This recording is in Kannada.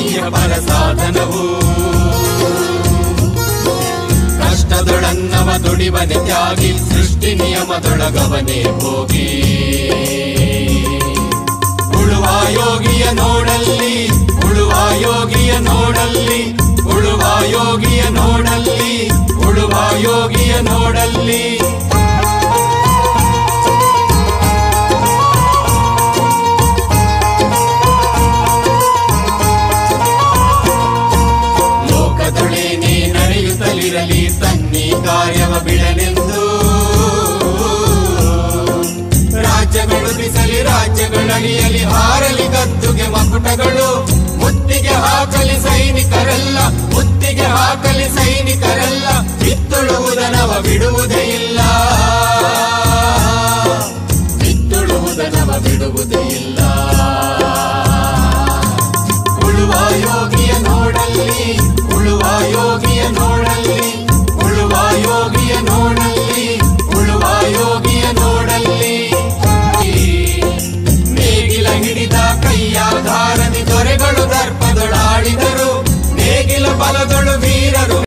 ಪರ ಸಾಧನವು ಕಷ್ಟದೊಳನ್ನವ ದುಡಿವನೆ ತ್ಯಾಗಿ ಸೃಷ್ಟಿ ನಿಯಮದೊಳಗವನೇ ಹೋಗಿ ಉಳುವ ಯೋಗಿಯ ನೋಡಲ್ಲಿ ಉಳುವ ಯೋಗಿಯ ನೋಡಲ್ಲಿ ಉಳುವ ಯೋಗಿಯ ನೋಡಲ್ಲಿ ಉಳುವ ಯೋಗಿಯ ನೋಡಲ್ಲಿ ಲೋಕದೊಳೆ ನೀ ನಡೆಯುತ್ತಲಿರಲಿ ತನ್ನಿ ಕಾರ್ಯವ ಬಿಡನೆಂದು ರಾಜ್ಯಗಳು ಬಿಸಲಿ ರಾಜ್ಯಗಳಡಿಯಲಿ ಹಾರಲಿ ಗದ್ದುಗೆ ಮಕುಟಗಳು ಮುತ್ತಿಗೆ ಹಾಕಲಿ ಸೈನಿಕರೆಲ್ಲ ಮುತ್ತಿಗೆ ಹಾಕಲಿ ಸೈನಿಕರೆಲ್ಲ ಬಿತ್ತುಳುವುದನವ ಬಿಡುವುದೇ ಇಲ್ಲ